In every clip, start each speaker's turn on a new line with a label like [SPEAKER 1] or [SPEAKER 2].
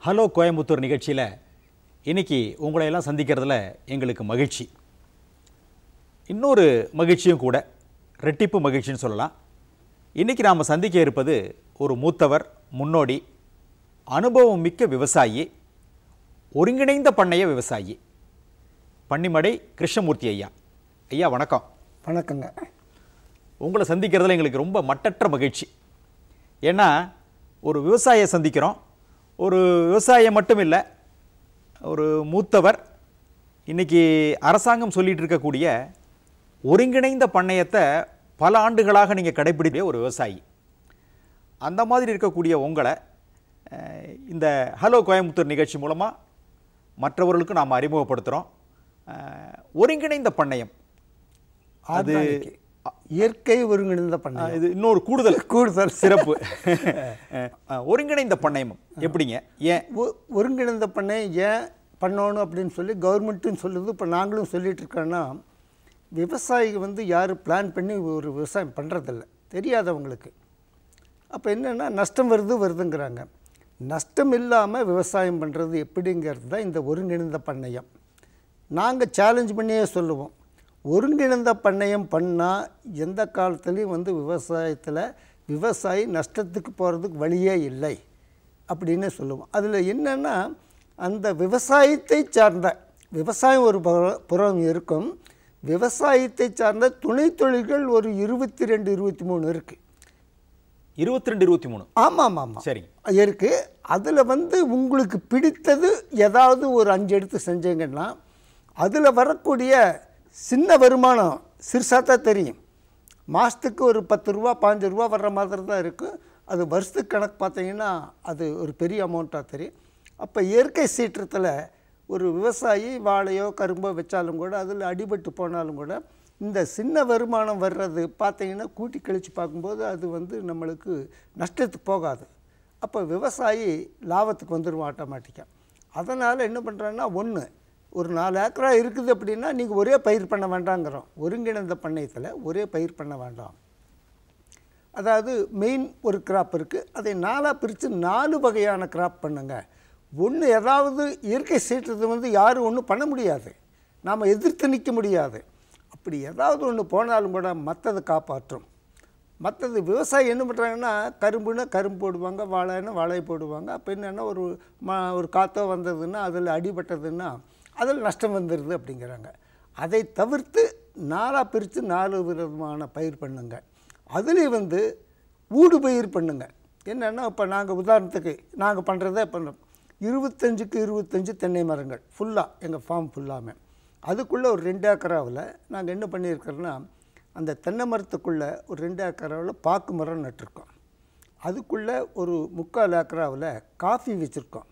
[SPEAKER 1] Hello Coimbatore நிகழ்ச்சியில் இன்னைக்கு உங்களை எல்லாம் சந்திக்கிறதுல எங்களுக்கு மகிழ்ச்சி இன்னொரு மகிழ்ச்சியும் கூட ரெட்டிப்பு மகிழ்ச்சின்னு சொல்லலாம் இன்னைக்கு நாம் சந்திக்க இருப்பது ஒரு மூத்தவர் முன்னோடி அனுபவம் மிக்க விவசாயி ஒருங்கிணைந்த பண்ணைய விவசாயி பன்னிமடை கிருஷ்ணமூர்த்தி ஐயா ஐயா வணக்கம்
[SPEAKER 2] வணக்கங்க
[SPEAKER 1] உங்களை சந்திக்கிறதுல எங்களுக்கு ரொம்ப மட்டற்ற மகிழ்ச்சி ஏன்னா ஒரு விவசாயியை சந்திக்கிறோம் ஒரு விவசாயம் மட்டும் இல்லை ஒரு மூத்தவர் இன்னைக்கு அரசாங்கம் சொல்லிட்டு இருக்கக்கூடிய ஒருங்கிணைந்த பண்ணையத்தை பல ஆண்டுகளாக நீங்கள் கடைபிடிக்கிற ஒரு விவசாயி அந்த மாதிரி இருக்கக்கூடிய உங்களை அஹ், இந்த ஹலோ கோயம்புத்தூர் நிகழ்ச்சி மூலமாக மற்றவர்களுக்கு நாம் அறிமுகப்படுத்துகிறோம் அஹ், ஒருங்கிணைந்த பண்ணையம் அது
[SPEAKER 2] ஆர்கானிக். இயற்கை ஒருங்கிணைந்த பண்ணை
[SPEAKER 1] அஹ், இது இன்னொரு கூடுதல்
[SPEAKER 2] கூடுதல்
[SPEAKER 1] சிறப்பு அஹ், ஒருங்கிணைந்த பண்ணையம் எப்படிங்க ஏன்
[SPEAKER 2] ஒ- ஒருங்கிணைந்த பண்ணை ஏன் பண்ணணும் அப்படின்னு சொல்லி கவர்மெண்ட்டும் சொல்லுது இப்போ நாங்களும் சொல்லிட்டு இருக்கோன்னா விவசாயிங்க வந்து யாரும் பிளான் பண்ணி ஒரு விவசாயம் பண்ணுறதில்ல தெரியாதவங்களுக்கு அப்போ என்னென்னா நஷ்டம் வருது வருதுங்கிறாங்க நஷ்டம் இல்லாமல் விவசாயம் பண்ணுறது எப்படிங்கிறது தான் இந்த ஒருங்கிணைந்த பண்ணையம் நாங்கள் சேலஞ்ச் பண்ணியே சொல்லுவோம் ஒருங்கிணைந்த பண்ணையம் பண்ணால் எந்த காலத்துலேயும் வந்து விவசாயத்தில் விவசாயி நஷ்டத்துக்கு போகிறதுக்கு வழியே இல்லை அப்படின்னு சொல்லுவோம் அதில் என்னென்னா அந்த விவசாயத்தை சார்ந்த விவசாயம் ஒரு புற- புறம் இருக்கும் விவசாயத்தை சார்ந்த துணை தொழில்கள் ஒரு இருபத்தி ரெண்டு இருபத்தி மூணு இருக்குது
[SPEAKER 1] இருபத்தி ரெண்டு இருபத்தி மூணு
[SPEAKER 2] ஆமாம் ஆமாம்
[SPEAKER 1] சரிங்க
[SPEAKER 2] இருக்கு அதில் வந்து உங்களுக்கு பிடித்தது ஏதாவது ஒரு அஞ்சு எடுத்து செஞ்சீங்கன்னா அதில் வரக்கூடிய சின்ன வருமானம் சிறுசாக தான் தெரியும் மாதத்துக்கு ஒரு பத்து ரூபா பாஞ்சு ரூபா வர்ற மாதிரி தான் இருக்கும் அது வருஷத்துக்கு கணக்கு பார்த்தீங்கன்னா அது ஒரு பெரிய அமௌண்ட்டாக தெரியும் அப்போ இயற்கை சீற்றத்தில் ஒரு விவசாயி வாழையோ கரும்போ வச்சாலும் கூட அதில் அடிபட்டு போனாலும் கூட இந்த சின்ன வருமானம் வர்றது பார்த்தீங்கன்னா கூட்டி கழித்து பார்க்கும்போது அது வந்து நம்மளுக்கு நஷ்டத்துக்கு போகாது அப்போ விவசாயி லாபத்துக்கு வந்துடுவோம் ஆட்டோமேட்டிக்காக அதனால் என்ன பண்ணுறேன்னா ஒன்று ஒரு நாலு ஏக்கரா இருக்குது அப்படின்னா நீங்கள் ஒரே பயிர் பண்ண வேண்டாங்கிறோம் ஒருங்கிணைந்த பண்ணையத்தில் ஒரே பயிர் பண்ண வேண்டாம் அதாவது மெயின் ஒரு கிராப் இருக்குது அதை நாலாக பிரித்து நாலு வகையான கிராப் பண்ணுங்க ஒன்று ஏதாவது இயற்கை சீற்றத்தை வந்து யாரும் ஒன்றும் பண்ண முடியாது நாம் எதிர்த்து நிற்க முடியாது அப்படி ஏதாவது ஒன்று போனாலும் கூட மற்றதை காப்பாற்றும் மற்றது விவசாயி என்ன பண்ணுறாங்கன்னா கரும்புன்னா கரும்பு போடுவாங்க வாழைன்னா வாழை போடுவாங்க அப்போ என்னென்னா ஒரு ம ஒரு காற்றோ வந்ததுன்னா அதில் அடிபட்டதுன்னா அதில் நஷ்டம் வந்துடுது அப்படிங்கிறாங்க அதை தவிர்த்து நாலாக பிரித்து நாலு விதமான பயிர் பண்ணுங்க அதுலேயும் வந்து ஊடு பயிர் பண்ணுங்க என்னென்னா இப்போ நாங்கள் உதாரணத்துக்கு நாங்கள் பண்ணுறதே பண்ணுறோம் இருபத்தஞ்சுக்கு இருபத்தஞ்சு தென்னை மரங்கள் ஃபுல்லாக எங்கள் ஃபார்ம் ஃபுல்லாமே அதுக்குள்ளே ஒரு ரெண்டு ஏக்கராவில் நாங்கள் என்ன பண்ணியிருக்கிறோன்னா அந்த தென்னை மரத்துக்குள்ளே ஒரு ரெண்டு ஏக்கராவில் பாக்கு மரம் நட்டிருக்கோம் அதுக்குள்ளே ஒரு முக்கால் ஏக்கராவில் காஃபி வச்சுருக்கோம்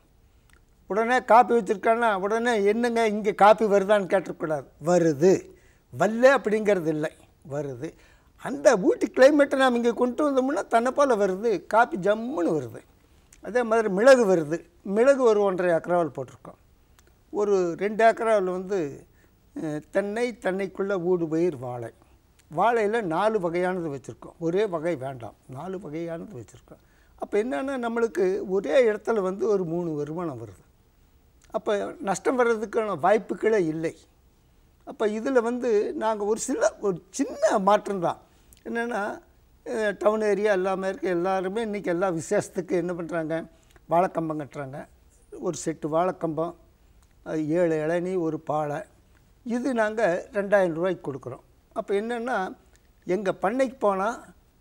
[SPEAKER 2] உடனே காப்பி வச்சுருக்கான்னா உடனே என்னங்க இங்கே காப்பி வருதான்னு கேட்டக்கூடாது வருது வல்ல அப்படிங்கிறது இல்லை வருது அந்த ஊட்டி கிளைமேட்டை நாம் இங்கே கொண்டு வந்தோம்னா தன்னை போல் வருது காப்பி ஜம்முன்னு வருது அதே மாதிரி மிளகு வருது மிளகு ஒரு ஒன்றரை ஏக்கராவில் போட்டிருக்கோம் ஒரு ரெண்டு ஏக்கராவில் வந்து அஹ், தென்னை தென்னைக்குள்ளே ஊடு பயிர் வாழை வாழையில் நாலு வகையானது வச்சுருக்கோம் ஒரே வகை வேண்டாம் நாலு வகையானது வச்சுருக்கோம் அப்போ என்னென்னா நம்மளுக்கு ஒரே இடத்துல வந்து ஒரு மூணு வருமானம் வருது அப்போ நஷ்டம் வர்றதுக்கான வாய்ப்புகளே இல்லை அப்போ இதில் வந்து நாங்கள் ஒரு சில ஒரு சின்ன மாற்றம் தான் என்னென்னா டவுன் ஏரியா எல்லாமே இருக்குது எல்லாருமே இன்றைக்கி எல்லா விசேஷத்துக்கு என்ன பண்ணுறாங்க வாழைக்கம்பம் கட்டுறாங்க ஒரு செட்டு வாழைக்கம்பம் அது ஏழு இளநீ ஒரு பாலை இது நாங்கள் ரெண்டாயிரம் ரூபாய்க்கு கொடுக்குறோம் அப்போ என்னென்னா எங்கள் பண்ணைக்கு போனால்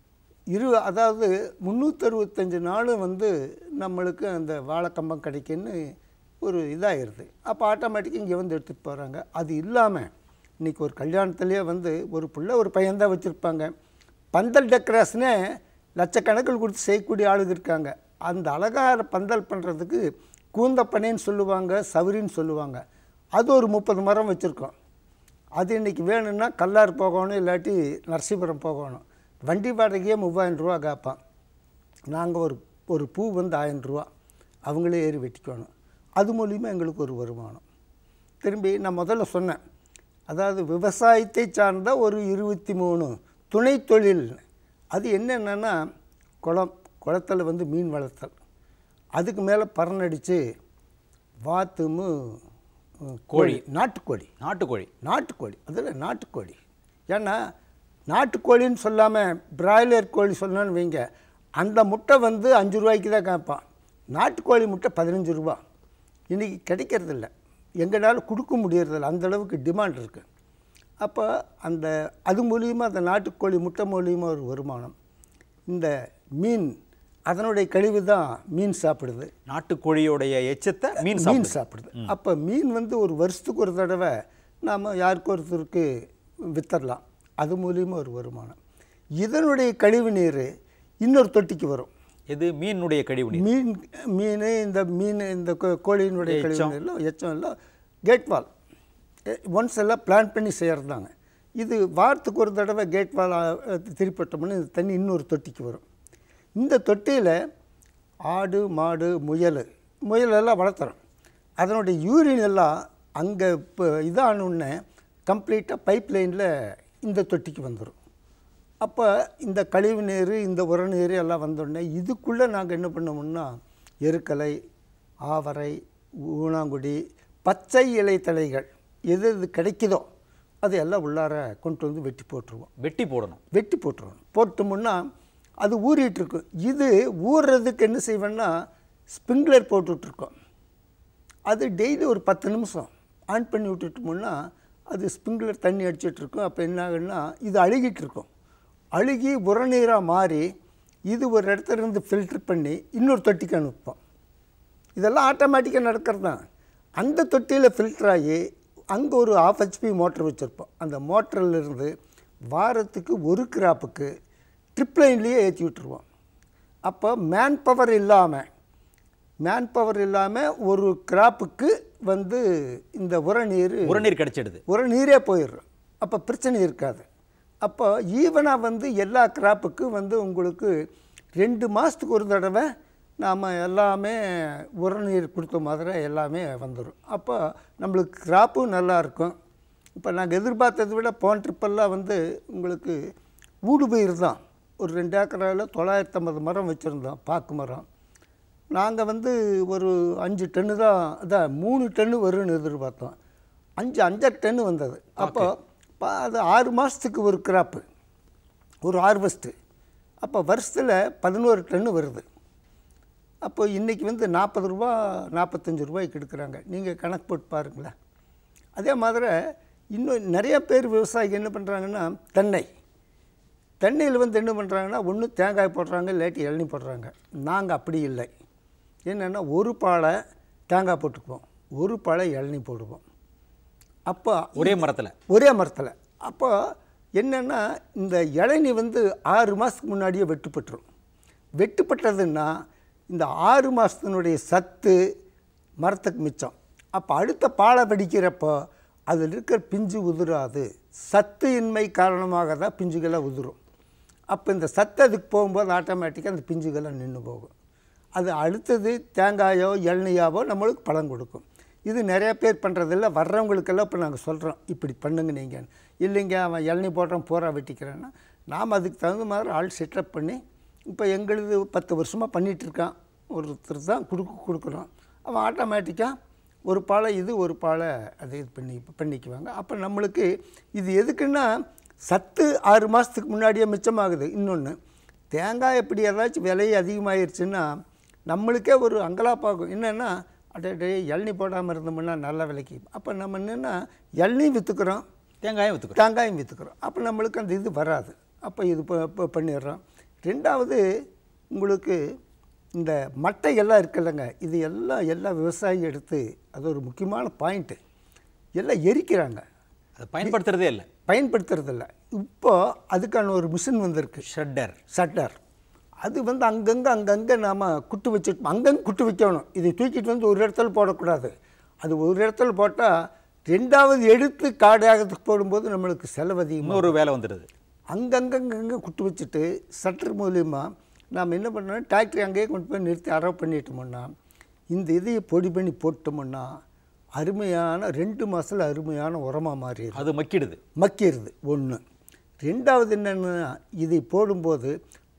[SPEAKER 2] இரு அதாவது முந்நூற்றறுபத்தஞ்சு நாளும் வந்து நம்மளுக்கு அந்த வாழைக்கம்பம் கிடைக்குன்னு ஒரு இதாகிடுது அப்போ ஆட்டோமேட்டிக்காக இங்கே வந்து எடுத்துகிட்டு போகிறாங்க அது இல்லாமல் இன்றைக்கி ஒரு கல்யாணத்துலேயே வந்து ஒரு பிள்ளை ஒரு பையன்தான் வச்சுருப்பாங்க பந்தல் டெக்கரேஷனே லட்சக்கணக்கில் கொடுத்து செய்யக்கூடிய ஆளுங்க இருக்காங்க அந்த அழகார பந்தல் பண்ணுறதுக்கு கூந்தப்பனைன்னு சொல்லுவாங்க சவுரின்னு சொல்லுவாங்க அது ஒரு முப்பது மரம் வச்சுருக்கோம் அது இன்றைக்கி வேணும்னா கல்லார் போகணும் இல்லாட்டி நரசிபுரம் போகணும் வண்டி வாடகையே மூவாயிரம் ரூபா கேட்பான் நாங்கள் ஒரு ஒரு பூ வந்து ஆயிரம் ரூபா அவங்களே ஏறி வெட்டிக்கணும் அது மூலிமா எங்களுக்கு ஒரு வருமானம் திரும்பி நான் முதல்ல சொன்னேன் அதாவது விவசாயத்தை சார்ந்த ஒரு இருபத்தி மூணு துணை தொழில் அது என்னென்னா குளம் குளத்தில் வந்து மீன் வளர்த்தல் அதுக்கு மேலே பறனடித்து வாத்துமு ம், கோழி நாட்டுக்கோழி
[SPEAKER 1] நாட்டுக்கோழி
[SPEAKER 2] நாட்டுக்கோழி அதில் நாட்டுக்கோழி ஏன்னா நாட்டுக்கோழின்னு சொல்லாமல் பிராய்லர் கோழி சொன்னோன்னு வைங்க அந்த முட்டை வந்து அஞ்சு ரூபாய்க்கு தான் கேட்பான் நாட்டுக்கோழி முட்டை பதினஞ்சு ரூபா இன்றைக்கி கிடைக்கிறதில்ல எங்களால் கொடுக்க முடியறதில்ல அந்த அளவுக்கு டிமாண்ட் இருக்குது அப்போ அந்த அது மூலியமாக அந்த நாட்டுக்கோழி முட்டை மூலியமாக ஒரு வருமானம் இந்த மீன் அதனுடைய கழிவு தான் மீன் சாப்பிடுது
[SPEAKER 1] நாட்டுக்கோழியோடைய எச்சத்தை மீன்
[SPEAKER 2] மீன்
[SPEAKER 1] சாப்பிடுது
[SPEAKER 2] சாப்பிடுது அப்போ மீன் வந்து ஒரு வருஷத்துக்கு ஒரு தடவை நாம் யாருக்கு ஒருத்தருக்கு வித்தரலாம் அது மூலியமாக ஒரு வருமானம் இதனுடைய கழிவு நீர் இன்னொரு தொட்டிக்கு வரும்
[SPEAKER 1] எது மீனுடைய கழிவு நீர்
[SPEAKER 2] மீன் மீன் இந்த மீன் இந்த கோ- கோழியினுடைய கழிவு நீர்லாம் எச்சம் எல்லாம் கேட் வால் ஒன்ஸ் எல்லாம் பிளான் பண்ணி செய்கிறதாங்க இது வாரத்துக்கு ஒரு தடவை கேட் வால் திருப்பட்டோம்னா இந்த தண்ணி இன்னொரு தொட்டிக்கு வரும் இந்த தொட்டியில் ஆடு மாடு முயல் முயலெல்லாம் வளர்த்துறோம் அதனுடைய யூரின் எல்லாம் அங்கே இப்போ இதான உடனே கம்ப்ளீட்டாக பைப் லைனில் இந்த தொட்டிக்கு வந்துடும் அப்போ இந்த கழிவு நீர் இந்த உர நீர் எல்லாம் வந்தோடனே இதுக்குள்ளே நாங்கள் என்ன பண்ணோம்னா எருக்கலை ஆவரை ஊனாங்குடி பச்சை இலை தழைகள் எது எது கிடைக்குதோ அது எல்லாம் உள்ளார கொண்டு வந்து வெட்டி போட்டுருவோம்
[SPEAKER 1] வெட்டி போடணும்
[SPEAKER 2] வெட்டி போட்டுருவோம் போட்டோம்னா அது ஊறிட்டு இருக்கும் இது ஊறுறதுக்கு என்ன செய்வேன்னா ஸ்ப்ரிங்க்லர் போட்டுட்ருக்கோம் அது டெய்லி ஒரு பத்து நிமிஷம் ஆன் பண்ணி விட்டுட்டோம்னா அது ஸ்ப்ரிங்க்லர் தண்ணி அடிச்சிட்டு இருக்கும் அப்போ என்ன ஆகுன்னா இது அழுகிட்டு இருக்கும் அழுகி உரநீராக மாறி இது ஒரு இடத்துல இருந்து ஃபில்டர் பண்ணி இன்னொரு தொட்டிக்கு அனுப்போம் இதெல்லாம் ஆட்டோமேட்டிக்காக நடக்கிறது தான் அந்த தொட்டியில் ஃபில்டர் ஆகி அங்கே ஒரு ஆஃப் ஹெச்பி மோட்டர் வச்சுருப்போம் அந்த மோட்டரில் இருந்து வாரத்துக்கு ஒரு கிராப்புக்கு ட்ரிப் லைன்லேயே ஏற்றி விட்டுருவோம் அப்போ மேன் பவர் இல்லாமல் மேன் பவர் இல்லாமல் ஒரு கிராப்புக்கு வந்து இந்த உர நீர்
[SPEAKER 1] உரநீர் கிடைச்சிடுது
[SPEAKER 2] ஒரு நீரே போயிடும் அப்போ பிரச்சனை இருக்காது அப்போ ஈவனாக வந்து எல்லா கிராப்புக்கும் வந்து உங்களுக்கு ரெண்டு மாதத்துக்கு ஒரு தடவை நாம் எல்லாமே உர நீர் கொடுத்த மாதிரி எல்லாமே வந்துடும் அப்போ நம்மளுக்கு கிராப்பும் நல்லா இருக்கும் இப்போ நாங்கள் எதிர்பார்த்ததை விட போன ட்ரிப்பெல்லாம் வந்து உங்களுக்கு ஊடு பயிர் தான் ஒரு ரெண்டு ஏக்கராவில் தொள்ளாயிரத்தி ஐம்பது மரம் வச்சுருந்தோம் பாக்கு மரம் நாங்கள் வந்து ஒரு அஞ்சு டன்னு தான் அதான் மூணு டன்னு வரும்னு எதிர்பார்த்தோம் அஞ்சு அஞ்சரை டன்னு வந்தது அப்போ பா- அது ஆறு மாதத்துக்கு ஒரு கிராப்பு ஒரு ஹார்வெஸ்ட்டு அப்போ வருஷத்தில் பதினோரு டன்னு வருது அப்போ இன்றைக்கி வந்து நாற்பது ரூபா நாற்பத்தஞ்சு ரூபாய்க்கு எடுக்கிறாங்க நீங்கள் கணக்கு போட்டு பாருங்களேன் அதே மாதிரி இன்னும் நிறைய பேர் விவசாயிகள் என்ன பண்ணுறாங்கன்னா தென்னை தென்னையில் வந்து என்ன பண்ணுறாங்கன்னா ஒன்று தேங்காய் போடுறாங்க இல்லாட்டி இளநீ போடுறாங்க நாங்கள் அப்படி இல்லை என்னென்னா ஒரு பாலை தேங்காய் போட்டுக்குவோம் ஒரு பாலை இளநீ போடுவோம் அப்போ
[SPEAKER 1] ஒரே மரத்துல
[SPEAKER 2] ஒரே மரத்தில் அப்போ என்னென்னா இந்த இளநீ வந்து ஆறு மாதத்துக்கு முன்னாடியே வெட்டுப்பட்டுரும் வெட்டுப்பட்டதுன்னா இந்த ஆறு மாதத்தினுடைய சத்து மரத்துக்கு மிச்சம் அப்போ அடுத்த பாலை வெடிக்கிறப்போ அதில் இருக்கிற பிஞ்சு உதிராது சத்து இன்மை காரணமாக தான் பிஞ்சுகளை உதிரும் அப்போ இந்த சத்து அதுக்கு போகும்போது ஆட்டோமேட்டிக்காக அந்த பிஞ்சுகள்லாம் நின்று போகும் அது அடுத்தது தேங்காயோ இளநியாவோ நம்மளுக்கு பழம் கொடுக்கும் இது நிறைய பேர் பண்ணுறதில்ல வர்றவங்களுக்கெல்லாம் இப்போ நாங்கள் சொல்கிறோம் இப்படி பண்ணுங்க நீங்கள் இல்லைங்க அவன் இளநீ போடுறான் போரா வெட்டிக்கிறேன்னா நாம் அதுக்கு தகுந்த மாதிரி ஆள் செட்டப் பண்ணி இப்போ எங்களுது பத்து வருஷமாக பண்ணிகிட்டு இருக்கான் ஒருத்தர் தான் கொடுக்க கொடுக்குறோம் அவன் ஆட்டோமேட்டிக்காக ஒரு பாலை இது ஒரு பாலை அதை இது பண்ணி பண்ணிக்குவாங்க அப்போ நம்மளுக்கு இது எதுக்குன்னா சத்து ஆறு மாதத்துக்கு முன்னாடியே மிச்சமாகுது இன்னொன்று தேங்காய் எப்படி ஏதாச்சும் விலை அதிகமாயிருச்சுன்னா நம்மளுக்கே ஒரு அங்கலாப்பாகும் என்னென்னா அடே இளநீ போடாமல் இருந்தோம்னா நல்ல விலைக்கு அப்போ நம்ம என்னென்னா இளநீ விற்றுக்குறோம்
[SPEAKER 1] தேங்காயும் வித்துக்கிறோம்
[SPEAKER 2] தேங்காயும் விற்றுக்குறோம் அப்போ நம்மளுக்கு அந்த இது வராது அப்போ இது இப்போ இப்போ பண்ணிடுறோம் ரெண்டாவது உங்களுக்கு இந்த மட்டை எல்லாம் இருக்குல்லங்க இது எல்லாம் எல்லா விவசாயியும் எடுத்து அது ஒரு முக்கியமான பாயிண்ட்டு எல்லாம் எரிக்கிறாங்க
[SPEAKER 1] அதை பயன்படுத்துறதே இல்லை
[SPEAKER 2] பயன்படுத்துறதில்ல இப்போ அதுக்கான ஒரு மிஷின் வந்திருக்கு
[SPEAKER 1] ஷட்டர்
[SPEAKER 2] சட்டர் அது வந்து அங்கங்கே அங்கங்கே நாம் குட்டு வச்சுட்டு அங்கங்கே குட்டு வைக்கணும் இதை தூக்கிட்டு வந்து ஒரு இடத்துல போடக்கூடாது அது ஒரு இடத்துல போட்டால் ரெண்டாவது எடுத்து காடாகத்துக்கு போடும்போது நம்மளுக்கு செலவு அதிகமாக
[SPEAKER 1] இன்னொரு வேலை வந்துடுது
[SPEAKER 2] அங்கங்கங்கங்க குட்டு வச்சுட்டு சட்டர் மூலியமாக நாம் என்ன பண்ணோம் டிராக்டர் அங்கேயே கொண்டு போய் நிறுத்தி அரவு பண்ணிட்டோம்னா இந்த இதையை பொடி பண்ணி போட்டோம்னா அருமையான ரெண்டு மாதத்தில் அருமையான உரமாக மாறிடுது
[SPEAKER 1] அது மக்கிடுது
[SPEAKER 2] மக்கிடுது ஒன்று ரெண்டாவது என்னென்னா இதை போடும்போது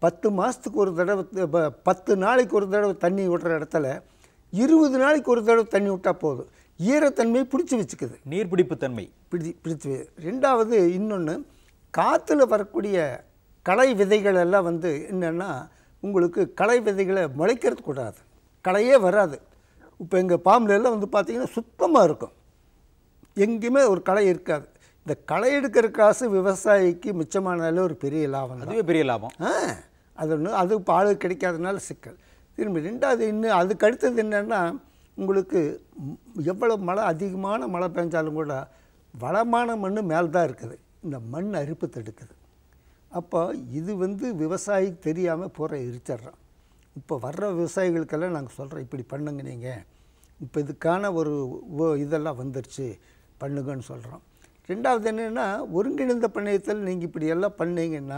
[SPEAKER 2] பத்து மாதத்துக்கு ஒரு தடவை த- ப- பத்து நாளைக்கு ஒரு தடவை தண்ணி விடுற இடத்துல இருபது நாளைக்கு ஒரு தடவை தண்ணி விட்டால் போதும் ஈரத்தன்மையை பிடிச்சி வச்சுக்குது
[SPEAKER 1] நீர்பிடிப்பு தன்மை
[SPEAKER 2] பிடி பிடித்து வை- ரெண்டாவது இன்னொன்று காற்றுல வரக்கூடிய களை விதைகள் எல்லாம் வந்து என்னென்னா உங்களுக்கு களை விதைகளை முளைக்கிறது கூடாது களையே வராது இப்போ எங்கள் பாம்புல எல்லாம் வந்து பார்த்தீங்கன்னா சுத்தமாக இருக்கும் எங்கேயுமே ஒரு களை இருக்காது இந்த களை எடுக்கிற காசு விவசாயிக்கு மிச்சமானாலே ஒரு பெரிய லாபம் தான்
[SPEAKER 1] அதுவே பெரிய லாபம்
[SPEAKER 2] ஆ அது ஒன்று அது இப்போ ஆளு கிடைக்காதனால சிக்கல் திரும்பி ரெண்டாவது இன்னும் அதுக்கு அடுத்தது என்னென்னா உங்களுக்கு ம், எவ்வளவு மழை அதிகமான மழை பெஞ்சாலும் கூட வளமான மண் மேலே தான் இருக்குது இந்த மண் அரிப்பு தடுக்குது அப்போ இது வந்து விவசாயிக்கு தெரியாமல் பூரா எரிச்சிட்றோம் இப்போ வர்ற விவசாயிகளுக்கெல்லாம் நாங்கள் சொல்கிறோம் இப்படி பண்ணுங்க நீங்கள் இப்போ இதுக்கான ஒரு ஓ- இதெல்லாம் வந்துருச்சு பண்ணுங்கன்னு சொல்கிறோம் ரெண்டாவது என்னென்னா ஒருங்கிணைந்த பண்ணையத்தில் நீங்கள் இப்படி எல்லாம் பண்ணீங்கன்னா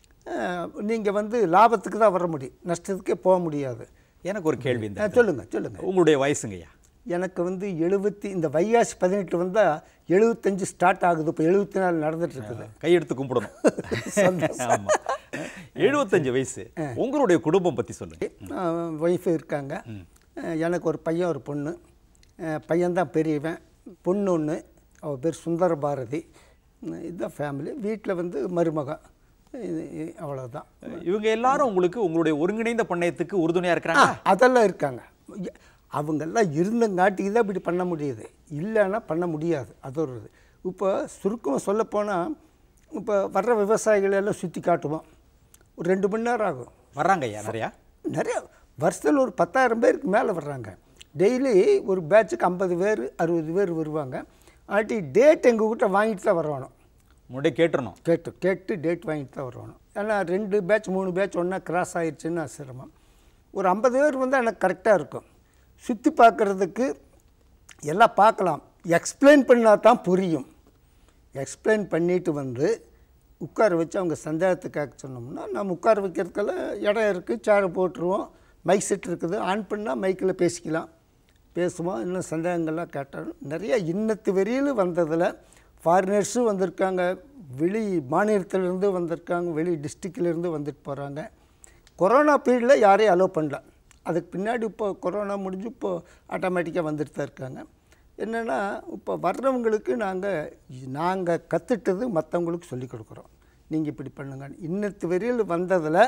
[SPEAKER 2] நீங்கள் வந்து லாபத்துக்கு தான் வர முடியும் நஷ்டத்துக்கே போக முடியாது
[SPEAKER 1] எனக்கு ஒரு கேள்வி இந்த
[SPEAKER 2] சொல்லுங்கள் சொல்லுங்கள்
[SPEAKER 1] உங்களுடைய வயசுங்கய்யா
[SPEAKER 2] எனக்கு வந்து எழுபத்தி இந்த வைகாசி பதினெட்டு வந்தால் எழுபத்தஞ்சு ஸ்டார்ட் ஆகுது இப்போ எழுபத்தி நாலு நடந்துட்டு இருக்குது
[SPEAKER 1] கையெடுத்து கும்பிடணும் ஆமா எழுபத்தஞ்சு வயசு உங்களுடைய குடும்பம் பத்தி சொல்லுங்க
[SPEAKER 2] ஒய்ஃபு இருக்காங்க அஹ் எனக்கு ஒரு பையன் ஒரு பொண்ணு அஹ் பையன்தான் பெரியவன் பொண்ணு ஒன்று அவள் பேர் சுந்தர பாரதி உம் இதுதான் ஃபேமிலி வீட்டில் வந்து மருமகன் இது இது அவ்வளவுதான்
[SPEAKER 1] இவங்க எல்லாரும் உங்களுக்கு உங்களுடைய ஒருங்கிணைந்த பண்ணையத்துக்கு உறுதுணையா இருக்கிறாங்க
[SPEAKER 2] அதெல்லாம் இருக்காங்க எ- அவங்கெல்லாம் இருந்தங்காட்டிக்கு தான் இப்படி பண்ண முடியுது இல்லைன்னா பண்ண முடியாது அது ஒரு இது இப்போ சுருக்கமாக சொல்லப்போனால் இப்போ வர்ற விவசாயிகளை எல்லாம் சுற்றி காட்டுவோம் ஒரு ரெண்டு மணி நேரம் ஆகும்
[SPEAKER 1] வர்றாங்க ஐயா நிறையா
[SPEAKER 2] நிறைய வருஷத்தில் ஒரு பத்தாயிரம் பேருக்கு மேலே வர்றாங்க டெய்லி ஒரு பேட்சுக்கு ஐம்பது பேர் அறுபது பேர் வருவாங்க ஆட்டி டேட் எங்கள் கிட்ட வாங்கிட்டு தான் வரணும்
[SPEAKER 1] முன்னாடியே கேட்டுறணும்
[SPEAKER 2] கேட்டு கேட்டு டேட் வாங்கிட்டு தான் வரணும் ஏன்னா ரெண்டு பேட்ச் மூணு பேட்ச் ஒன்றா கிராஸ் ஆயிடுச்சுன்னா சிரமம் ஒரு ஐம்பது பேர் வந்தால் எனக்கு கரெக்டாக இருக்கும் சுற்றி பார்க்குறதுக்கு எல்லாம் பார்க்கலாம் எக்ஸ்பிளைன் பண்ணால் தான் புரியும் எக்ஸ்பிளைன் பண்ணிட்டு வந்து உட்கார வச்சு அவங்க சந்தேகத்துக்காக சொன்னோம்னா நம்ம உட்கார வைக்கிறதுக்கெல்லாம் இடம் இருக்குது சேரை போட்டுருவோம் மைக் செட் இருக்குது ஆன் பண்ணால் மைக்கில் பேசிக்கலாம் பேசுவோம் இன்னும் சந்தேகங்கள்லாம் கேட்டாலும் நிறைய இன்னத்து வரையில் வந்ததில் ஃபாரினர்ஸும் வந்திருக்காங்க வெளி மாநிலத்திலேருந்து வந்திருக்காங்க வெளி டிஸ்ட்ரிக்ட்லேருந்து வந்துட்டு போகிறாங்க கொரோனா பீரியடில் யாரையும் அலோவ் பண்ணல அதுக்கு பின்னாடி இப்போ கொரோனா முடிஞ்சு இப்போ ஆட்டோமேட்டிக்காக வந்துட்டு தான் இருக்காங்க என்னென்னா இப்போ வர்றவங்களுக்கு நாங்கள் நாங்கள் கற்றுட்டது மற்றவங்களுக்கு சொல்லிக் கொடுக்குறோம் நீங்கள் இப்படி பண்ணுங்க இன்னத்து வரையில் வந்ததில்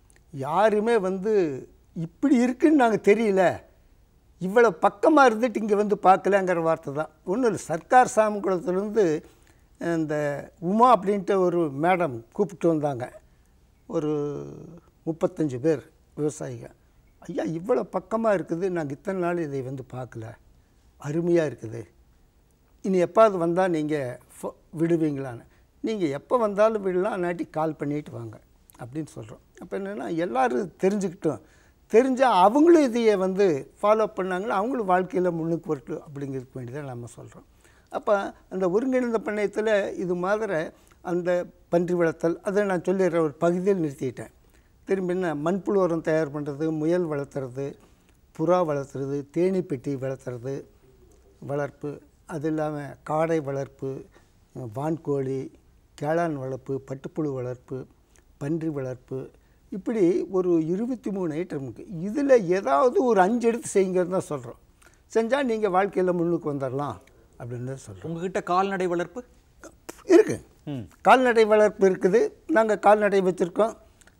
[SPEAKER 2] யாருமே வந்து இப்படி இருக்குன்னு நாங்கள் தெரியல இவ்வளோ பக்கமாக இருந்துட்டு இங்கே வந்து பார்க்கலங்கிற வார்த்தை தான் ஒன்றும் இல்லை சர்க்கார் சாமக்குளத்துலேருந்து இந்த உமா அப்படின்ட்டு ஒரு மேடம் கூப்பிட்டு வந்தாங்க ஒரு முப்பத்தஞ்சு பேர் விவசாயிங்க ஐயா இவ்வளோ பக்கமாக இருக்குது நாங்கள் இத்தனை நாள் இதை வந்து பார்க்கல அருமையாக இருக்குது இனி எப்பாவது வந்தால் நீங்கள் விடுவீங்களான்னு நீங்கள் எப்போ வந்தாலும் விடலாம் நாட்டி கால் பண்ணிட்டு வாங்க அப்படின்னு சொல்கிறோம் அப்போ என்னென்னா எல்லோரும் தெரிஞ்சுக்கிட்டோம் தெரிஞ்சால் அவங்களும் இதையை வந்து ஃபாலோ பண்ணாங்கன்னா அவங்களும் வாழ்க்கையில் முன்னுக்கு வரட்டும் அப்படிங்கிறதுக்கு வேண்டி தான் நம்ம சொல்கிறோம் அப்போ அந்த ஒருங்கிணைந்த பண்ணையத்தில் இது மாதிரி அந்த பன்றி வளர்த்தல் அதை நான் சொல்லிடுற ஒரு பகுதியில் நிறுத்திட்டேன் திரும்பி என்ன மண்புழு உரம் தயார் பண்ணுறது முயல் வளர்த்துறது புறா வளர்த்துறது தேனி பெட்டி வளர்த்துறது வளர்ப்பு அது இல்லாமல் காடை வளர்ப்பு வான்கோழி கேளான் வளர்ப்பு பட்டுப்புழு வளர்ப்பு பன்றி வளர்ப்பு இப்படி ஒரு இருபத்தி மூணு ஐட்டம் இருக்குது இதில் ஏதாவது ஒரு அஞ்சு எடுத்து செய்யுங்கிறது தான் சொல்கிறோம் செஞ்சால் நீங்கள் வாழ்க்கையில் முன்னுக்கு வந்துடலாம் அப்படின்னு தான் சொல்கிறோம்
[SPEAKER 1] உங்ககிட்ட கால்நடை வளர்ப்பு
[SPEAKER 2] இருக்கு கால்நடை வளர்ப்பு இருக்குது நாங்கள் கால்நடை வச்சுருக்கோம்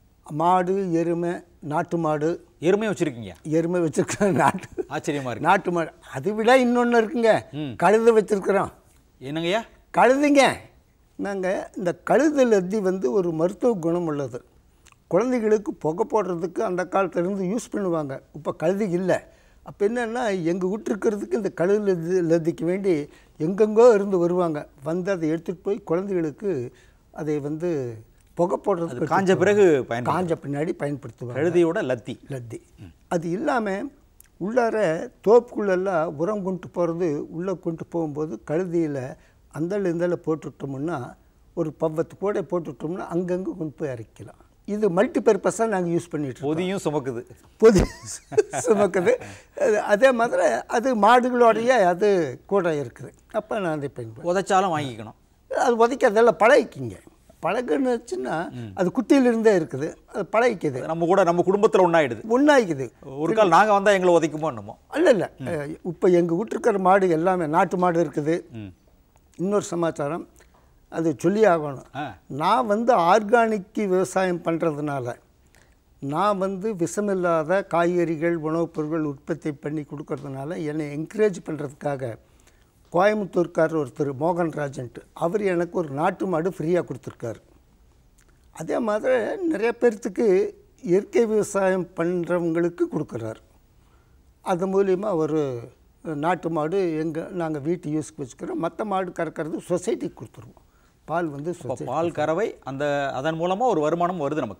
[SPEAKER 2] மாடு எருமை நாட்டு மாடு
[SPEAKER 1] எருமையும் வச்சிருக்கீங்க
[SPEAKER 2] எருமை வச்சுருக்கோம் நாட்டு
[SPEAKER 1] ஆச்சரியமா இருக்கு
[SPEAKER 2] நாட்டு மாடு அதை விட இன்னொன்று இருக்குங்க கழுதை வச்சுருக்குறோம்
[SPEAKER 1] என்னங்கய்யா
[SPEAKER 2] கழுதைங்க நாங்கள் இந்த கழுதை லத்தி வந்து ஒரு மருத்துவ குணம் உள்ளது குழந்தைகளுக்கு புகை போடுறதுக்கு அந்த காலத்துலேருந்து யூஸ் பண்ணுவாங்க இப்போ கழுதை இல்லை அப்போ என்னென்னா எங்கள் வீட்டிருக்கிறதுக்கு இந்த கழுதை லத்தி லத்திக்கு வேண்டி எங்கெங்கோ இருந்து வருவாங்க வந்து அதை எடுத்துகிட்டு போய் குழந்தைகளுக்கு அதை வந்து புகை போடுறதுக்கு
[SPEAKER 1] காஞ்ச பிறகு பயன்
[SPEAKER 2] காஞ்ச பின்னாடி பயன்படுத்துவாங்க
[SPEAKER 1] கழுதையோட லத்தி
[SPEAKER 2] லத்தி அது இல்லாமல் உள்ளார தோப்புக்குள்ளெல்லாம் உரம் கொண்டு போகிறது உள்ளே கொண்டு போகும்போது கழுதியில் அந்தல இந்தல போட்டுவிட்டோம்னா ஒரு பவ்வத்து கூட போட்டுவிட்டோம்னா அங்கங்கே கொண்டு போய் இறக்கலாம் இது மல்டி பர்பஸாக நாங்கள் யூஸ் பண்ணிட்டு இருக்கோம்.
[SPEAKER 1] பொதியும் சுமக்குது
[SPEAKER 2] பொது சுமக்குது அது- அதே மாதிரி அது மாடுகளோடைய அது கூட இருக்குது அப்போ நான் அதை பயன்படுத்த
[SPEAKER 1] உதைச்சாலும் வாங்கிக்கணும்
[SPEAKER 2] அது உதைக்கிறதெல்லாம் பழகிக்கிங்க பழகுனுச்சுன்னா அது குட்டியிலிருந்தே இருக்குது அது பழகிக்குது
[SPEAKER 1] நம்ம கூட நம்ம குடும்பத்துல ஒண்ணாயிடுது
[SPEAKER 2] ஒன்றாயிக்குது
[SPEAKER 1] ஒரு கால் நாங்க வந்தா எங்களை உதைக்குமோ என்னமோ
[SPEAKER 2] அல்ல இல்லை இப்போ எங்கள் வீட்டுருக்கிற மாடு எல்லாமே நாட்டு மாடு இருக்குது
[SPEAKER 1] ம்.
[SPEAKER 2] இன்னொரு சமாச்சாரம் அது சொல்லி ஆகணும்
[SPEAKER 1] ஆ.
[SPEAKER 2] நான் வந்து ஆர்கானிக் விவசாயம் பண்ணுறதுனால நான் வந்து விஷமில்லாத காய்கறிகள் உணவுப் பொருட்கள் உற்பத்தி பண்ணி கொடுக்கறதுனால என்னை என்கரேஜ் பண்ணுறதுக்காக கோயம்புத்தூர்கார் ஒருத்தர் மோகன்ராஜன்ட்டு அவர் எனக்கு ஒரு நாட்டு மாடு ஃப்ரீயாக கொடுத்துருக்காரு அதே மாதிரி நிறைய பேர்த்துக்கு இயற்கை விவசாயம் பண்ணுறவங்களுக்கு கொடுக்குறாரு அது மூலிமா ஒரு நாட்டு மாடு எங்கள் நாங்கள் வீட்டு யூஸ்க்கு வச்சுக்கிறோம் மற்ற மாடு கறக்கிறது சொசைட்டிக்கு கொடுத்துருவோம் பால் வந்து
[SPEAKER 1] அப்ப
[SPEAKER 2] சொசைட்டி
[SPEAKER 1] பால் கறவை அந்த அதன் மூலமா ஒரு வருமானம் வருது நமக்கு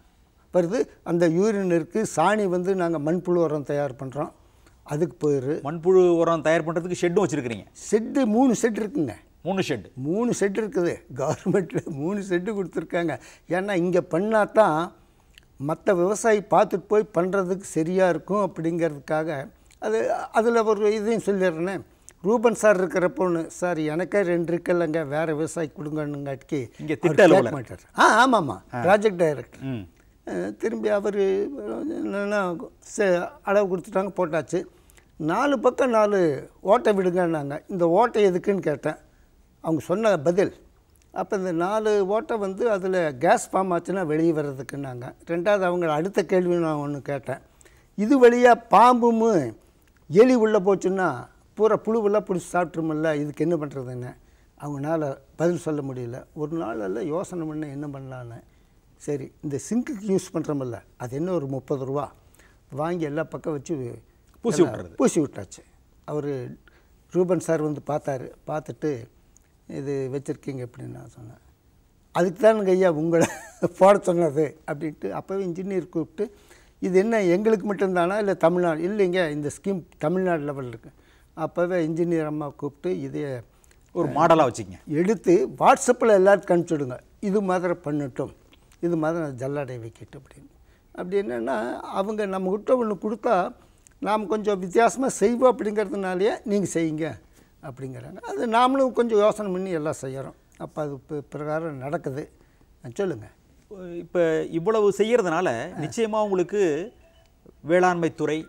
[SPEAKER 2] வருது அந்த யூரின் இருக்குது சாணி வந்து நாங்கள் மண்புழு உரம் தயார் பண்ணுறோம் அதுக்கு போயிரு
[SPEAKER 1] மண்புழு உரம் தயார் பண்றதுக்கு ஷெட்டும் வச்சிருக்கிறீங்க
[SPEAKER 2] செட்டு மூணு செட் இருக்குங்க
[SPEAKER 1] மூணு ஷெட்
[SPEAKER 2] மூணு செட் இருக்குது கவர்மெண்ட்டில் மூணு செட்டு கொடுத்துருக்காங்க ஏன்னா இங்கே பண்ணால் தான் மற்ற விவசாயி பார்த்துட்டு போய் பண்ணுறதுக்கு சரியாக இருக்கும் அப்படிங்கிறதுக்காக அது அதில் ஒரு இதையும் சொல்லிடுறேனே ரூபன் சார் இருக்கிறப்ப ஒன்று சார் எனக்கே ரெண்டு இருக்குல்லங்க வேறு விவசாயி கொடுங்கன்னுங்காட்டிக்கு
[SPEAKER 1] இங்க
[SPEAKER 2] அவர்
[SPEAKER 1] திட்ட
[SPEAKER 2] கேட்க
[SPEAKER 1] அலுவலர்.
[SPEAKER 2] மாட்டார் ஆ ஆமாம்மா ப்ராஜெக்ட் டைரக்டர்
[SPEAKER 1] ம்
[SPEAKER 2] அஹ் திரும்பி அவர் என்னென்னா அளவு கொடுத்துட்டாங்க போட்டாச்சு நாலு பக்கம் நாலு ஓட்டை விடுங்கன்னாங்க இந்த ஓட்டை எதுக்குன்னு கேட்டேன் அவங்க சொன்ன பதில் அப்போ இந்த நாலு ஓட்டை வந்து அதில் கேஸ் ஃபார்ம் ஆச்சுன்னா வெளியே வர்றதுக்குன்னாங்க ரெண்டாவது அவங்க அடுத்த கேள்வி நான் ஒன்று கேட்டேன் இது வழியாக பாம்பும் எலி உள்ளே போச்சுன்னா பூரா புழுவெல்லாம் பிடிச்சி சாப்பிட்ருமில்ல இதுக்கு என்ன பண்ணுறதுன்னு அவங்களால பதில் சொல்ல முடியல ஒரு நாள் எல்லாம் யோசனை பண்ண என்ன பண்ணலான்னு சரி இந்த சிங்க்குக்கு யூஸ் பண்ணுறோமில்ல அது என்ன ஒரு முப்பது ரூபா வாங்கி எல்லா பக்கம் வச்சு
[SPEAKER 1] பூசி
[SPEAKER 2] எல்லாம்
[SPEAKER 1] விட்டுறது.
[SPEAKER 2] பூசி விட்டாச்சு அவர் ரூபன் சார் வந்து பார்த்தாரு பார்த்துட்டு இது வச்சுருக்கீங்க அப்படின்னு நான் சொன்னேன் அதுக்கு தானுங்க ஐயா உங்களை போட சொன்னது அப்படின்ட்டு அப்போவே இன்ஜினியர் கூப்பிட்டு இது என்ன எங்களுக்கு மட்டும்தானா இல்லை தமிழ்நாடு இல்லைங்க இந்த ஸ்கீம் தமிழ்நாடு லெவலில் இருக்கு அப்போவே இன்ஜினியர் அம்மா கூப்பிட்டு இதை
[SPEAKER 1] ஒரு மாடலா வச்சுக்கங்க
[SPEAKER 2] எடுத்து வாட்ஸ்அப்பில் எல்லாத்துக்கும் அனுப்பிச்சுடுங்க இது மாதிரி பண்ணட்டும் இது மாதிரி ஜல்லடை வைக்கட்டும் அப்படின்னு அப்படி என்னென்னா அவங்க நம்மக்கிட்ட ஒன்று கொடுத்தா நாம் கொஞ்சம் வித்தியாசமாக செய்வோம் அப்படிங்கிறதுனாலேயே நீங்கள் செய்யுங்க அப்படிங்கிறாங்க அது நாமளும் கொஞ்சம் யோசனை பண்ணி எல்லாம் செய்கிறோம் அப்போ அது பி- பிரகாரம் நடக்குது சொல்லுங்கள்
[SPEAKER 1] இப்போ இவ்வளவு செய்யறதுனால நிச்சயமா உங்களுக்கு வேளாண்மை துறை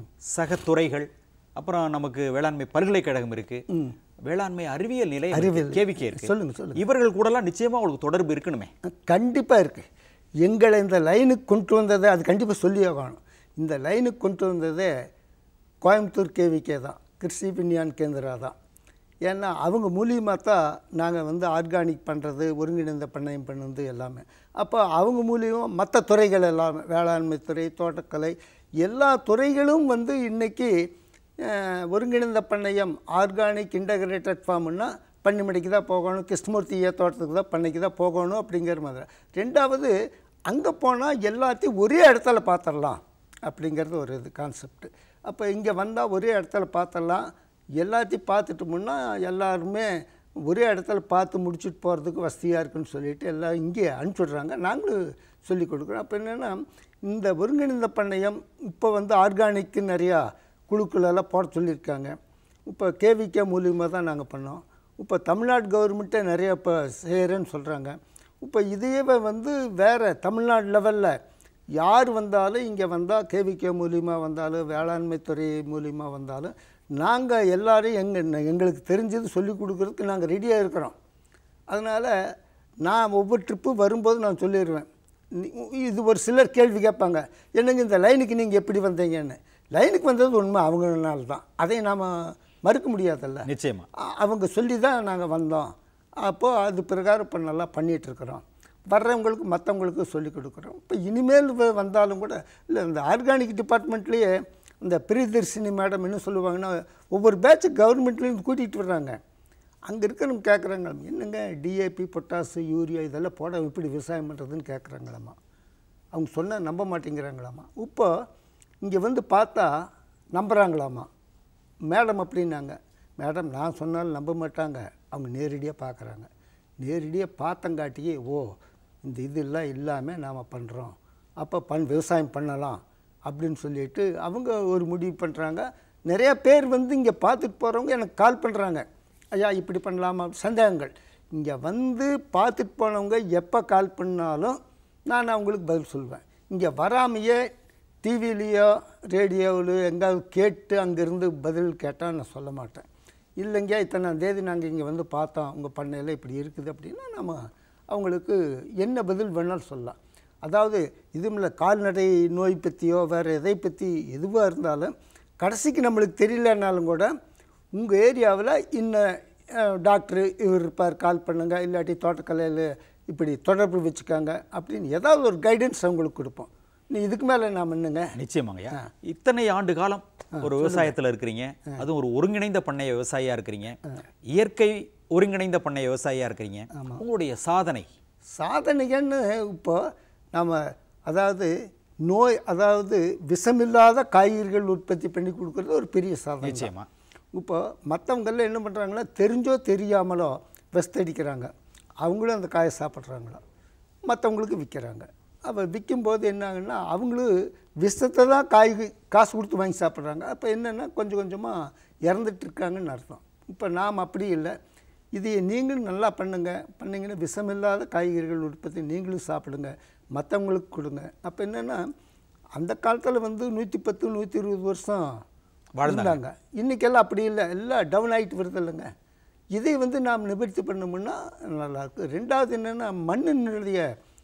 [SPEAKER 1] சக துறைகள் அப்புறம் நமக்கு வேளாண்மை பல்கலைக்கழகம் இருக்கு வேளாண்மை அறிவியல் நிலையம்
[SPEAKER 2] அறிவியல்.
[SPEAKER 1] கேவிக்கே இருக்கு
[SPEAKER 2] சொல்லுங்க, சொல்லுங்க.
[SPEAKER 1] இவர்கள் கூடலாம் நிச்சயமா உங்களுக்கு தொடர்பு இருக்கணுமே
[SPEAKER 2] கண்டிப்பாக இருக்குது எங்களை இந்த லைனுக்கு கொண்டு வந்ததை அது கண்டிப்பாக சொல்லி ஆகணும் இந்த லைனுக்கு கொண்டு வந்ததே கோயம்புத்தூர் கேவிகே தான் கிருஷி விஞ்ஞான் கேந்திரா தான் ஏன்னா அவங்க மூலியமாக தான் நாங்கள் வந்து ஆர்கானிக் பண்ணுறது ஒருங்கிணைந்த பண்ணையம் பண்ணுறது எல்லாமே அப்போ அவங்க மூலியமாக மற்ற துறைகள் எல்லாமே வேளாண்மை துறை தோட்டக்கலை எல்லா துறைகளும் வந்து இன்றைக்கி ஒருங்கிணைந்த பண்ணையம் ஆர்கானிக் இன்டகிரேட்டட் ஃபார்ம்னா பன்னிமடைக்கு தான் போகணும் கிருஷ்ணமூர்த்தி தோட்டத்துக்கு தான் பண்ணைக்கு தான் போகணும் அப்படிங்கிற மாதிரி ரெண்டாவது அங்கே போனால் எல்லாத்தையும் ஒரே இடத்துல பார்த்துடலாம் அப்படிங்கிறது ஒரு இது கான்செப்ட் அப்போ இங்கே வந்தால் ஒரே இடத்துல பார்த்துடலாம் எல்லாத்தையும் பார்த்துட்டு முன்னா எல்லாருமே ஒரே இடத்துல பார்த்து முடிச்சுட்டு போகிறதுக்கு வசதியாக இருக்குன்னு சொல்லிட்டு எல்லாம் இங்கே அனுப்பிச்சுடுறாங்க நாங்களும் சொல்லி கொடுக்குறோம் அப்போ என்னென்னா இந்த ஒருங்கிணைந்த பண்ணையம் இப்போ வந்து ஆர்கானிக்கு நிறையா குழுக்களெல்லாம் போட சொல்லியிருக்காங்க இப்போ கேவிகே மூலியமாக தான் நாங்கள் பண்ணோம் இப்போ தமிழ்நாடு கவர்மெண்ட்டே நிறைய இப்போ செய்கிறேன்னு சொல்கிறாங்க இப்போ இதையே வந்து வேறு தமிழ்நாடு லெவலில் யார் வந்தாலும் இங்கே வந்தால் கேவிகே மூலியமாக வந்தாலும் வேளாண்மை துறை மூலியமாக வந்தாலும் நாங்கள் எல்லாரும் எங்கள் எங்களுக்கு தெரிஞ்சது சொல்லி கொடுக்குறதுக்கு நாங்கள் ரெடியாக இருக்கிறோம் அதனால் நான் ஒவ்வொரு ட்ரிப்பு வரும்போது நான் சொல்லிடுவேன் நீ- இது ஒரு சிலர் கேள்வி கேட்பாங்க என்னங்க இந்த லைனுக்கு நீங்கள் எப்படி வந்தீங்கன்னு லைனுக்கு வந்தது உண்மை அவங்கனால தான் அதை நாம் மறுக்க முடியாதல்ல
[SPEAKER 1] நிச்சயமா
[SPEAKER 2] அ- அவங்க சொல்லி தான் நாங்கள் வந்தோம் அப்போது அது பிரகாரம் இப்போ நல்லா பண்ணிகிட்ருக்குறோம் வர்றவங்களுக்கு மற்றவங்களுக்கு சொல்லி கொடுக்குறோம் இப்போ இனிமேல் வ- வந்தாலும் கூட இல்லை இந்த ஆர்கானிக் டிபார்ட்மெண்ட்லேயே இந்த பிரியதர்ஷினி மேடம் என்ன சொல்லுவாங்கன்னா ஒவ்வொரு பேட்ச் கவர்மெண்ட்லேருந்து கூட்டிகிட்டு வர்றாங்க அங்கே இருக்கிறவங்க கேட்குறாங்க என்னங்க டிஏபி பொட்டாசு யூரியா இதெல்லாம் போட எப்படி விவசாயம் பண்ணுறதுன்னு கேட்குறாங்களாம்மா அவங்க சொன்னால் நம்ப மாட்டேங்கிறாங்களாம்மா இப்போ இங்கே வந்து பார்த்தா நம்புகிறாங்களாம்மா மேடம் அப்படின்னாங்க மேடம் நான் சொன்னாலும் நம்ப மாட்டாங்க அவங்க நேரடியாக பார்க்குறாங்க நேரடியாக பார்த்தங்காட்டியே ஓ இந்த இதெல்லாம் இல்லாமல் நாம் பண்ணுறோம் அப்போ பண் விவசாயம் பண்ணலாம் அப்படின்னு சொல்லிட்டு அவங்க ஒரு முடிவு பண்ணுறாங்க நிறைய பேர் வந்து இங்கே பார்த்துட்டு போகிறவங்க எனக்கு கால் பண்ணுறாங்க ஐயா இப்படி பண்ணலாமா சந்தேகங்கள் இங்கே வந்து பார்த்துட்டு போனவங்க எப்போ கால் பண்ணாலும் நான் அவங்களுக்கு பதில் சொல்லுவேன் இங்கே வராமையே டிவிலேயோ ரேடியோவிலையோ எங்காவது கேட்டு அங்கேருந்து பதில் கேட்டால் நான் சொல்ல மாட்டேன் இல்லைங்க இத்தனாம் தேதி நாங்கள் இங்கே வந்து பார்த்தோம் உங்கள் பண்ணையில் இப்படி இருக்குது அப்படின்னா நம்ம அவங்களுக்கு என்ன பதில் வேணாலும் சொல்லலாம் அதாவது இதுமில்ல கால்நடை நோய் பற்றியோ வேறு எதை பற்றி எதுவாக இருந்தாலும் கடைசிக்கு நம்மளுக்கு தெரியலனாலும் கூட உங்கள் ஏரியாவில் இன்ன அஹ், டாக்டரு இவர் இருப்பார் கால் பண்ணுங்க இல்லாட்டி தோட்டக்கலையில் இப்படி தொடர்பு வச்சுக்காங்க அப்படின்னு ஏதாவது ஒரு கைடன்ஸ் அவங்களுக்கு கொடுப்போம் நீ இதுக்கு மேலே நாம் என்னங்க
[SPEAKER 1] நிச்சயமாங்கய்யா இத்தனை ஆண்டு காலம் ஒரு விவசாயத்துல இருக்கிறீங்க அதுவும் ஒரு ஒருங்கிணைந்த பண்ணைய விவசாயியா இருக்கிறீங்க இயற்கை ஒருங்கிணைந்த பண்ணைய விவசாயியா இருக்கிறீங்க உங்களுடைய சாதனை
[SPEAKER 2] சாதனைகன்னு இப்போ நம்ம அதாவது நோய் அதாவது விஷமில்லாத காய்கறிகள் உற்பத்தி பண்ணி கொடுக்குறது ஒரு பெரிய சாதனை தான்.
[SPEAKER 1] நிச்சயமா
[SPEAKER 2] இப்போ மற்றவங்கெல்லாம் என்ன பண்ணுறாங்கன்னா தெரிஞ்சோ தெரியாமலோ வெஸ்தடிக்கிறாங்க அவங்களும் அந்த காயை சாப்பிட்றாங்களோ மற்றவங்களுக்கு விற்கிறாங்க அப்போ விற்கும்போது என்னாங்கன்னா அவங்களும் விஷத்தை தான் காய் காசு கொடுத்து வாங்கி சாப்பிட்றாங்க அப்போ என்னென்னா கொஞ்சம் கொஞ்சமாக இறந்துட்டு இருக்காங்கன்னு அர்த்தம் இப்போ நாம் அப்படி இல்லை இதை நீங்களும் நல்லா பண்ணுங்க பண்ணிங்கன்னா விஷமில்லாத காய்கறிகள் உற்பத்தி நீங்களும் சாப்பிடுங்க மற்றவங்களுக்கு கொடுங்க அப்போ என்னென்னா அந்த காலத்தில் வந்து நூற்றி பத்து நூற்றி இருபது வருஷம் இருந்தாங்க இன்றைக்கெல்லாம் அப்படி இல்லை எல்லாம் டவுன் ஆகிட்டு வருது இல்லைங்க இதை வந்து நாம் நிவர்த்தி பண்ணோம்னா நல்லா இருக்கு ரெண்டாவது என்னென்னா மண்ணினுடைய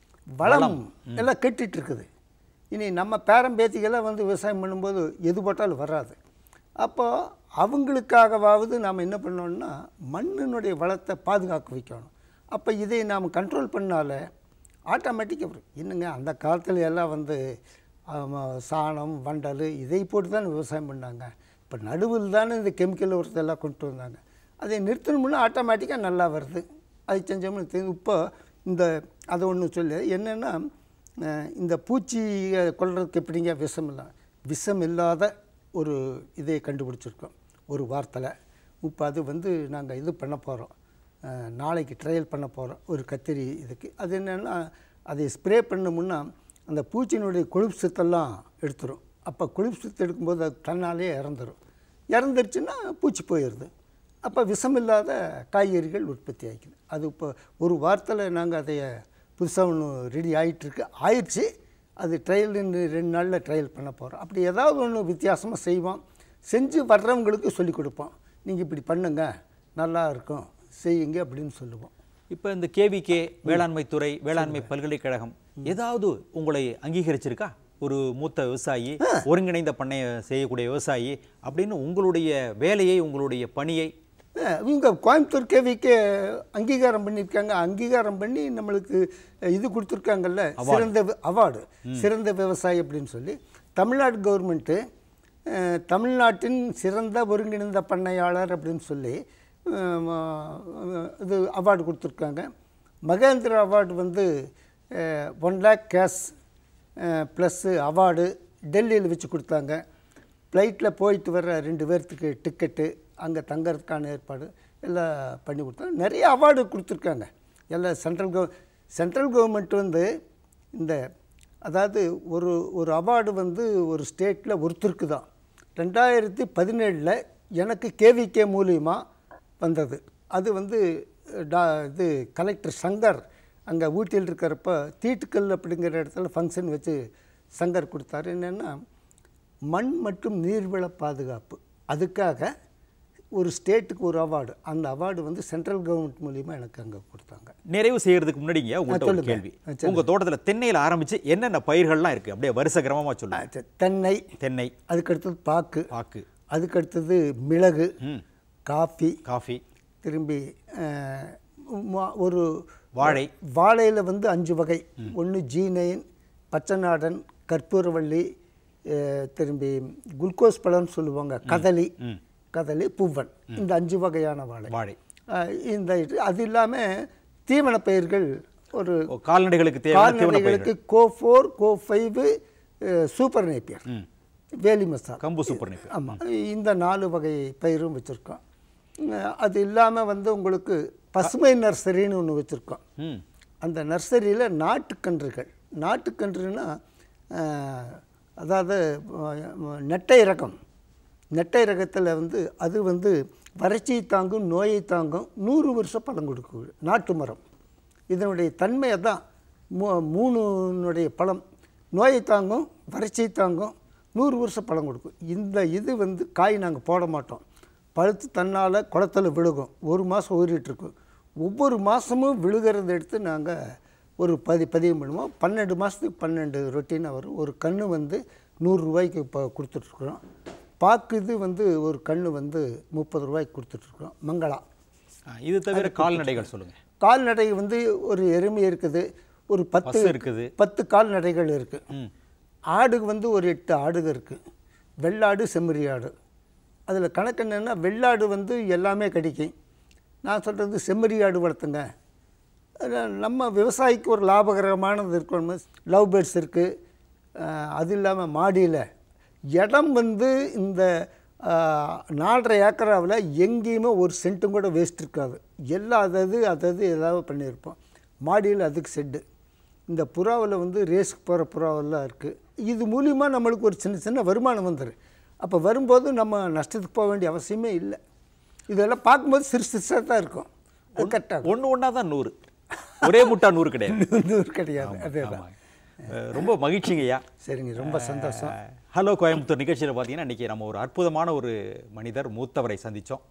[SPEAKER 2] வளம் எல்லாம் கெட்டுட்டு இருக்குது இனி நம்ம பேரம் பேத்திகெல்லாம் வந்து விவசாயம் பண்ணும்போது எது போட்டாலும் வராது அப்போ அவங்களுக்காகவாவது நாம் என்ன பண்ணோம்னா மண்ணினுடைய வளத்தை பாதுகாக்க வைக்கணும் அப்போ இதை நாம் கண்ட்ரோல் பண்ணால ஆட்டோமேட்டிக்காக வரும் என்னங்க அந்த காலத்துல எல்லாம் வந்து ஆமா, சாணம் வண்டல் இதை போட்டு தான் விவசாயம் பண்ணாங்க இப்போ நடுவில் தானே இந்த கெமிக்கல் உரத்தெல்லாம் கொண்டு வந்தாங்க அதை நிறுத்தணும்னா ஆட்டோமேட்டிக்காக நல்லா வருது அது செஞ்சோம்னு தெரியும் இப்போ இந்த அதை ஒன்று சொல்லு என்னென்னா இந்த பூச்சியை கொல்றதுக்கு எப்படிங்க விஷம் இல்லை விஷம் இல்லாத ஒரு இதை கண்டுபிடிச்சிருக்கோம் ஒரு வார்த்தையில் இப்போ அது வந்து நாங்கள் இது பண்ண போகிறோம் நாளைக்கு ட்ரையல் பண்ண போகிறோம் ஒரு கத்திரி இதுக்கு அது என்னென்னா அதை ஸ்ப்ரே பண்ண முன்னா அந்த பூச்சியினுடைய கொழுப்பு சத்தெல்லாம் எடுத்துரும் அப்போ கொழுப்பு சத்து எடுக்கும்போது அது தன்னாலே இறந்துரும் இறந்துருச்சுன்னா பூச்சி போயிடுது அப்போ விஷமில்லாத காய்கறிகள் உற்பத்தி ஆகிக்குது அது இப்போ ஒரு வாரத்தில் நாங்கள் அதை புதுசாக ஒன்று ரெடி ஆகிட்டுருக்கு ஆயிடுச்சு அது ட்ரையல் ரெண்டு நாளில் ட்ரையல் பண்ண போகிறோம் அப்படி ஏதாவது ஒன்று வித்தியாசமாக செய்வோம் செஞ்சு வர்றவங்களுக்கு சொல்லிக் கொடுப்போம் நீங்கள் இப்படி பண்ணுங்க நல்லா இருக்கும் செய்யுங்க அப்படின்னு சொல்லுவோம்
[SPEAKER 1] இப்போ இந்த கேவிகே வேளாண்மை துறை வேளாண்மை பல்கலைக்கழகம் ஏதாவது உங்களை அங்கீகரிச்சிருக்கா ஒரு மூத்த விவசாயி ஒருங்கிணைந்த பண்ணைய செய்யக்கூடிய விவசாயி அப்படின்னு உங்களுடைய வேலையை உங்களுடைய பணியை
[SPEAKER 2] அஹ் இவங்க கோயம்புத்தூர் கேவிக்கு அங்கீகாரம் பண்ணியிருக்காங்க அங்கீகாரம் பண்ணி நம்மளுக்கு இது கொடுத்துருக்காங்கல்ல சிறந்த அவார்டு சிறந்த விவசாயி அப்படின்னு சொல்லி தமிழ்நாடு கவர்மெண்ட்டு தமிழ்நாட்டின் சிறந்த ஒருங்கிணைந்த பண்ணையாளர் அப்படின்னு சொல்லி அஹ், ம- இது அவார்டு கொடுத்துருக்காங்க மகேந்திர அவார்டு வந்து one lakh cash plus award டெல்லியில் வச்சு கொடுத்தாங்க ஃப்ளைட்டில் போயிட்டு வர ரெண்டு பேர்த்துக்கு டிக்கெட்டு அங்கே தங்கறதுக்கான ஏற்பாடு எல்லாம் பண்ணி கொடுத்தாங்க நிறைய அவார்டு கொடுத்துருக்காங்க எல்லாம் சென்ட்ரல் கவ சென்ட்ரல் கவர்மெண்ட் வந்து இந்த அதாவது ஒரு ஒரு அவார்டு வந்து ஒரு ஸ்டேட்டில் ஒருத்தருக்கு தான் ரெண்டாயிரத்தி பதினேழில் எனக்கு கேவிகே மூலியமா வந்தது அது வந்து டா இது கலெக்டர் சங்கர் அங்கே ஊட்டியில் இருக்கிறப்ப தீட்டுக்கல் அப்படிங்கிற இடத்துல ஃபங்க்ஷன் வச்சு சங்கர் கொடுத்தாரு என்னென்னா மண் மற்றும் நீர்வள பாதுகாப்பு அதுக்காக ஒரு ஸ்டேட்டுக்கு ஒரு அவார்டு அந்த அவார்டு வந்து சென்ட்ரல் கவர்மெண்ட் மூலியமாக எனக்கு அங்கே கொடுத்தாங்க
[SPEAKER 1] நிறைவு செய்யறதுக்கு முன்னாடிங்க உங்கள்கிட்ட ஒரு
[SPEAKER 2] சொல்லுங்க.
[SPEAKER 1] கேள்வி
[SPEAKER 2] ஆ,
[SPEAKER 1] உங்க தோட்டத்துல தென்னையில ஆரம்பிச்சு என்னென்ன பயிர்கள்லாம் இருக்கு அப்படியே வருஷ கிரமமா சொல்லுங்க
[SPEAKER 2] அஹ் தென்னை
[SPEAKER 1] தென்னை
[SPEAKER 2] அதுக்கடுத்தது பாக்கு
[SPEAKER 1] பாக்கு
[SPEAKER 2] அதுக்கடுத்தது மிளகு
[SPEAKER 1] ம்
[SPEAKER 2] காஃபி
[SPEAKER 1] காஃபி
[SPEAKER 2] திரும்பி அஹ், ம- ஒரு
[SPEAKER 1] வாழை
[SPEAKER 2] வாழையில் வந்து அஞ்சு வகை ஒன்று ஜீனைன் பச்சைநாடன் கற்பூரவள்ளி அஹ், திரும்பி குளுக்கோஸ் பழம்னு சொல்லுவாங்க கதலி
[SPEAKER 1] ம்.
[SPEAKER 2] கதலி பூவன் இந்த அஞ்சு வகையான வாழை
[SPEAKER 1] வாழை
[SPEAKER 2] அஹ், இந்த இது அது இல்லாமல் தீவன பயிர்கள் ஒரு
[SPEAKER 1] ஓ, கால்நடைகளுக்கு தேவையான தீவன பயிர்கள்
[SPEAKER 2] கால்நடைகளுக்கு Co four Co five super Napier
[SPEAKER 1] ம்.
[SPEAKER 2] வேலி மசாலா
[SPEAKER 1] கம்பு சூப்பர் நெல்
[SPEAKER 2] ஆமாம் இந்த நாலு வகை பயிரும் வச்சுருக்கோம் அது இல்லாமல் வந்து உங்களுக்கு பசுமை நர்சரின்னு ஒன்று வச்சுருக்கோம்
[SPEAKER 1] ம்
[SPEAKER 2] அந்த நர்சரியில் நாட்டுக்கன்றுகள் நாட்டுக்கன்றுனா அஹ், அதாவது அஹ், நெட்டை ரகம் நெட்டை ரகத்தில் வந்து அது வந்து வறட்சியை தாங்கும் நோயை தாங்கும் நூறு வருஷம் பழம் கொடுக்கும் நாட்டு மரம் இதனுடைய தன்மை தான் மூ மூணுனுடைய பழம் நோயை தாங்கும் வறட்சியை தாங்கும் நூறு வருஷம் பழம் கொடுக்கும் இந்த இது வந்து காய் நாங்கள் போட மாட்டோம் பழுத்து தன்னால் குளத்துல விழுகும் ஒரு மாதம் ஊறிட்டுருக்கும் ஒவ்வொரு மாதமும் விழுகிறத எடுத்து நாங்கள் ஒரு பதி பதிவு பண்ணுவோம் பன்னெண்டு மாதத்துக்கு பன்னெண்டு ரொட்டீனாக வரும் ஒரு கன்று வந்து நூறுரூவாய்க்கு இப்போ கொடுத்துட்ருக்குறோம் பாக்கு இது வந்து ஒரு கன்று வந்து முப்பது ரூபாய்க்கு கொடுத்துட்ருக்குறோம் மங்களா
[SPEAKER 1] ஆ, இது தவிர கால்நடைகள் சொல்லுங்க
[SPEAKER 2] கால்நடை வந்து ஒரு எருமை இருக்குது ஒரு பத்து
[SPEAKER 1] பசு இருக்குது
[SPEAKER 2] பத்து கால்நடைகள் இருக்குது
[SPEAKER 1] ம்
[SPEAKER 2] ஆடு வந்து ஒரு எட்டு ஆடுக இருக்குது வெள்ளாடு செம்மறி ஆடு அதில் கணக்கு என்னென்னா வெள்ளாடு வந்து எல்லாமே கிடைக்கும் நான் சொல்கிறது செம்மறி ஆடு வளர்த்துங்க அதுல நம்ம விவசாயிக்கு ஒரு லாபகரமானது இருக்கணும் லவ் பேர்ட்ஸ் இருக்குது அது இல்லாமல் மாடியில் இடம் வந்து இந்த ஆஹ், நாலரை ஏக்கராவில் எங்கேயுமே ஒரு சென்ட்டும் கூட வேஸ்ட் இருக்காது எல்லா அதது அதது ஏதாவது பண்ணியிருப்போம் மாடியில் அதுக்கு செட்டு இந்த புறாவில் வந்து ரேஸ்க்கு போகிற புறாவெல்லாம் இருக்குது இது மூலிமா நம்மளுக்கு ஒரு சின்ன சின்ன வருமானம் வந்துடும் அப்போ வரும்போது நம்ம நஷ்டத்துக்கு போக வேண்டிய அவசியமே இல்லை இதெல்லாம் பார்க்கும்போது சிறு சிறுசாக தான் இருக்கும் அது கரெக்டாக
[SPEAKER 1] ஒன்று ஒன்றா தான் நூறு ஒரே முட்டா நூறு கிடையாது
[SPEAKER 2] நூறு கிடையாது அதே தான்
[SPEAKER 1] ஆமாங்க. அஹ், ரொம்ப மகிழ்ச்சிங்கய்யா
[SPEAKER 2] சரிங்க ரொம்ப சந்தோஷம்
[SPEAKER 1] அஹ், ஹலோ கோயம்புத்தூர் நிகழ்ச்சியில் பார்த்தீங்கன்னா இன்றைக்கி நம்ம ஒரு அற்புதமான ஒரு மனிதர் மூத்தவரை சந்தித்தோம்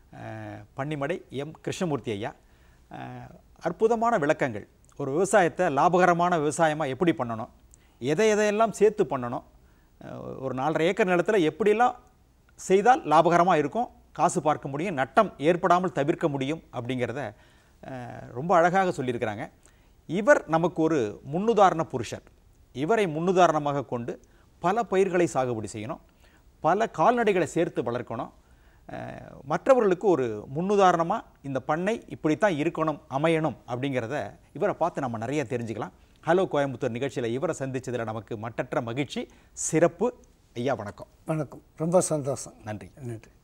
[SPEAKER 1] பன்னிமடை எம் கிருஷ்ணமூர்த்தி ஐயா அஹ், அற்புதமான விளக்கங்கள் ஒரு விவசாயத்தை லாபகரமான விவசாயமாக எப்படி பண்ணணும் எதை எதையெல்லாம் சேர்த்து பண்ணணும் அஹ், ஒரு நாலரை ஏக்கர் நிலத்தில் எப்படிலாம் செய்தால் லாபகரமாக இருக்கும் காசு பார்க்க முடியும் நட்டம் ஏற்படாமல் தவிர்க்க முடியும் அப்படிங்கிறத அஹ், ரொம்ப அழகாக சொல்லியிருக்கிறாங்க இவர் நமக்கு ஒரு முன்னுதாரண புருஷர் இவரை முன்னுதாரணமாக கொண்டு பல பயிர்களை சாகுபடி செய்யணும் பல கால்நடைகளை சேர்த்து வளர்க்கணும் அஹ், மற்றவர்களுக்கு ஒரு முன்னுதாரணமாக இந்த பண்ணை இப்படித்தான் இருக்கணும் அமையணும் அப்படிங்கிறத இவரை பார்த்து நம்ம நிறைய தெரிஞ்சுக்கலாம் ஹலோ கோயம்புத்தூர் நிகழ்ச்சியில் இவரை சந்திச்சதுல நமக்கு மட்டற்ற மகிழ்ச்சி சிறப்பு ஐயா வணக்கம்
[SPEAKER 2] வணக்கம் ரொம்ப சந்தோஷம்
[SPEAKER 1] நன்றி
[SPEAKER 2] நன்றி